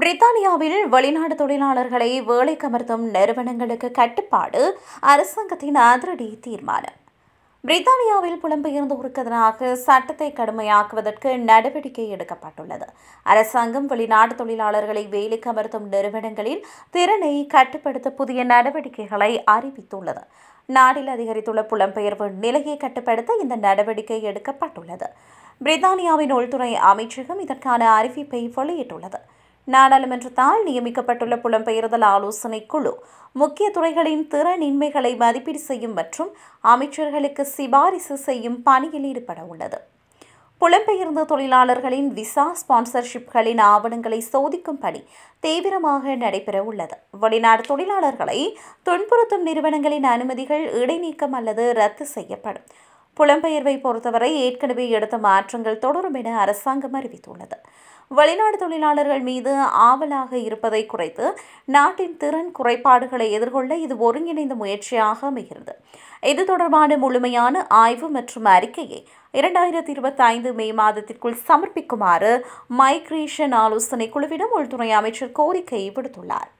பிரித்தானியாவில் வெளிநாடு தொழிலாளர்களை வேலைக்கமர்த்தும் நிறுவனங்களுக்கு கட்டுப்பாடு அரசாங்கத்தின் அதிரடி தீர்மானம் பிரித்தானியாவில் புலம்பெயர்ந்தோருக்கு எதிராக சட்டத்தை கடுமையாக்குவதற்கு நடவடிக்கை எடுக்கப்பட்டுள்ளது அரசாங்கம் வெளிநாட்டு தொழிலாளர்களை வேலைக்கு அமர்த்தும் நிறுவனங்களின் திறனை கட்டுப்படுத்த புதிய நடவடிக்கைகளை அறிவித்துள்ளது நாட்டில் அதிகரித்துள்ள புலம்பெயர்வு நிலையை கட்டுப்படுத்த இந்த நடவடிக்கை எடுக்கப்பட்டுள்ளது பிரித்தானியாவின் உள்துறை அமைச்சகம் இதற்கான அறிவிப்பை வெளியிட்டுள்ளது நாடாளுமன்றத்தால் நியமிக்கப்பட்டுள்ள புலம்பெயர்தல் ஆலோசனை குழு முக்கிய துறைகளின் திறனின்மைகளை மதிப்பீடு செய்யும் மற்றும் அமைச்சர்களுக்கு சிபாரிசு செய்யும் பணியில் ஈடுபட உள்ளது புலம்பெயர்ந்த தொழிலாளர்களின் விசா ஸ்பான்சர்ஷிப்களின் ஆவணங்களை சோதிக்கும் பணி தீவிரமாக நடைபெற உள்ளது வெளிநாடு தொழிலாளர்களை துன்புறுத்தும் நிறுவனங்களின் அனுமதிகள் இடைநீக்கம் அல்லது ரத்து செய்யப்படும் புலம்பெயர்வை பொறுத்தவரை ஏற்கனவே எடுத்த மாற்றங்கள் தொடரும் என அரசாங்கம் அறிவித்துள்ளது வெளிநாடு தொழிலாளர்கள் மீது ஆவலாக இருப்பதை குறைத்து நாட்டின் திறன் குறைபாடுகளை எதிர்கொள்ள இது ஒருங்கிணைந்த முயற்சியாக அமைகிறது இது தொடர்பான முழுமையான ஆய்வு மற்றும் அறிக்கையை இரண்டாயிரத்தி இருபத்தி ஐந்து மே மாதத்திற்குள் சமர்ப்பிக்குமாறு மைக்ரேஷன் ஆலோசனை குழுவிடம் உள்துறை அமைச்சர் கோரிக்கை விடுத்துள்ளார்